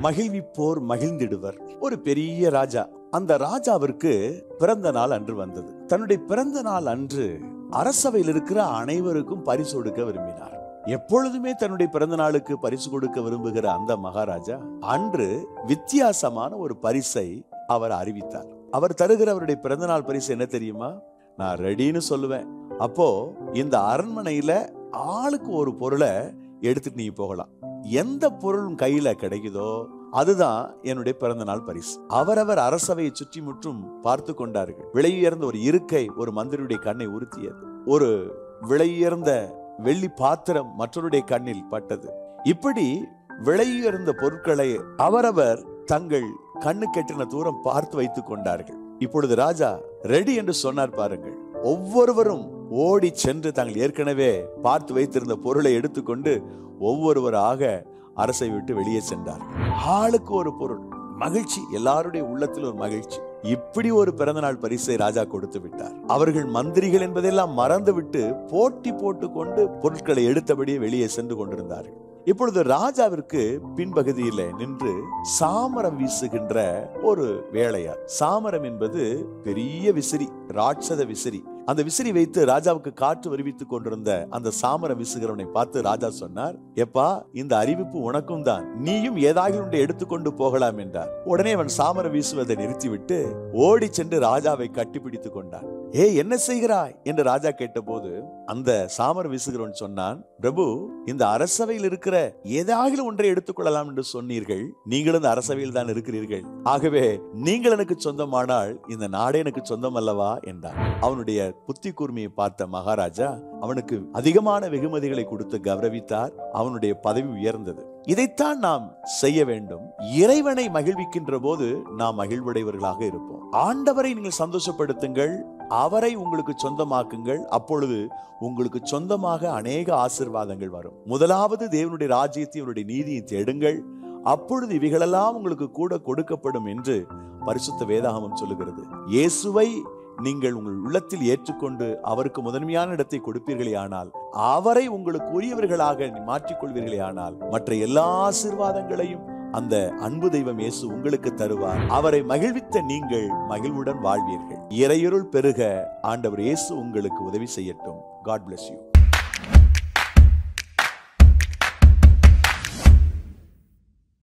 மகிழ்விப்போர் மகிழ்ந்திடுவர் ஒரு பெரிய ராஜா அந்த ராஜாவிற்கு பிறந்த நாள் அன்று வந்தது தன்னுடைய பிறந்த நாள் அன்று அரசவையில் இருக்கிற அனைவருக்கும் பரிசு கொடுக்க விரும்பினார் எப்பொழுதுமே தன்னுடைய பிறந்த நாளுக்கு பரிசு கொடுக்க விரும்புகிற அந்த மகாராஜா அன்று வித்தியாசமான ஒரு பரிசை அவர் அறிவித்தார் அவர் தருகிற அவருடைய பிறந்த நாள் பரிசு என்ன தெரியுமா நான் ரெடின்னு சொல்லுவேன் அப்போ இந்த அரண்மனையில ஆளுக்கு ஒரு பொருளை எடுத்துட்டு நீ போகலாம் எந்த பொருள் உன் கையில கிடைக்குதோ அதுதான் என்னுடைய பிறந்த நாள் பரிசு அவரவர் அரசவையை சுற்றி முற்றும் பார்த்து கொண்டார்கள் விலையுயர்ந்த ஒரு இருக்கை ஒரு மந்திரியுடைய கண்ணை உறுத்தியது ஒரு விலையுயர்ந்த வெள்ளி பாத்திரம் மற்றவருடைய கண்ணில் பட்டது இப்படி விலையுயர்ந்த பொருட்களை அவரவர் தங்கள் கண்ணு கெட்டின தூரம் பார்த்து வைத்துக் கொண்டார்கள் இப்பொழுது ராஜா ரெடி என்று சொன்னார் பாருங்கள் ஒவ்வொருவரும் ஓடி சென்று தாங்கள் ஏற்கனவே பார்த்து வைத்திருந்த பொருளை எடுத்துக்கொண்டு ஒவ்வொருவராக அரசை விட்டு வெளியே சென்றார்கள் ஆளுக்கு ஒரு பொருள் மகிழ்ச்சி எல்லாருடைய உள்ளத்தில் ஒரு மகிழ்ச்சி இப்படி ஒரு பிறந்தநாள் பரிசை ராஜா கொடுத்து விட்டார் அவர்கள் மந்திரிகள் என்பதெல்லாம் மறந்துவிட்டு போட்டி போட்டுக்கொண்டு பொருட்களை எடுத்தபடியே வெளியே சென்று கொண்டிருந்தார்கள் இப்பொழுது ராஜாவிற்கு பின்பகுதியில நின்று சாமரம் வீசுகின்ற ஒரு வேளையார் சாமரம் என்பது பெரிய விசிறி ராட்சத விசிறி அந்த விசிறி வைத்து ராஜாவுக்கு காற்று வருவித்துக் கொண்டிருந்த அந்த சாமரம் வீசுகிறவனை பார்த்து ராஜா சொன்னார் எப்பா இந்த அறிவிப்பு உனக்கும் தான் நீயும் ஏதாவது ஒன்றை எடுத்துக்கொண்டு போகலாம் என்றார் உடனே அவன் சாமரம் வீசுவதை நிறுத்திவிட்டு ஓடி சென்று ராஜாவை கட்டிப்பிடித்துக் கொண்டான் ஏ என்ன செய்கிறாய் என்று ராஜா கேட்டபோது அந்த சாமரம் வீசுகிறவன் சொன்னான் பிரபு இந்த அரசவையில் இருக்கிற ஏதாவது ஒன்றை எடுத்துக்கொள்ளலாம் என்று சொன்னீர்கள் நீங்களும் இந்த அரசவையில் தான் இருக்கிறீர்கள் ஆகவே நீங்கள் எனக்கு சொந்தமானால் இந்த நாடே எனக்கு சொந்தம் அல்லவா என்றார் அவனுடைய புத்தி கூர்மையை பார்த்த மகாராஜா அவனுக்கு அதிகமான வெகுமதிகளை கொடுத்து கௌரவித்தார் அவனுடைய பதவி உயர்ந்தது இதைத்தான் நாம் செய்ய வேண்டும் இறைவனை மகிழ்விக்கின்ற போது நாம் மகிழ்வுடையவர்களாக இருப்போம் ஆண்டவரை நீங்கள் சந்தோஷப்படுத்துங்கள் அவரை உங்களுக்கு சொந்தமாக்குங்கள் அப்பொழுது உங்களுக்கு சொந்தமாக அநேக ஆசிர்வாதங்கள் வரும் முதலாவது தேவனுடைய ராஜ்யத்தை அவருடைய நீதியை தேடுங்கள் அப்பொழுது இவைகளெல்லாம் உங்களுக்கு கூட கொடுக்கப்படும் என்று பரிசுத்த வேதாகமம் சொல்லுகிறது இயேசுவை நீங்கள் உங்கள் உள்ளத்தில் ஏற்றுக்கொண்டு அவருக்கு முதன்மையான இடத்தை கொடுப்பீர்களே ஆனால் அவரை உங்களுக்கு உரியவர்களாக மாற்றிக்கொள்வீர்களே ஆனால் மற்ற எல்லா ஆசீர்வாதங்களையும் அந்த அன்பு தெய்வம் இயேசு உங்களுக்கு தருவார் அவரை மகிழ்வித்த நீங்கள் மகிழ்வுடன் வாழ்வீர்கள் இறையுருள் பெருக ஆண்டவர் இயேசு உங்களுக்கு உதவி செய்யட்டும் காட் bless யூ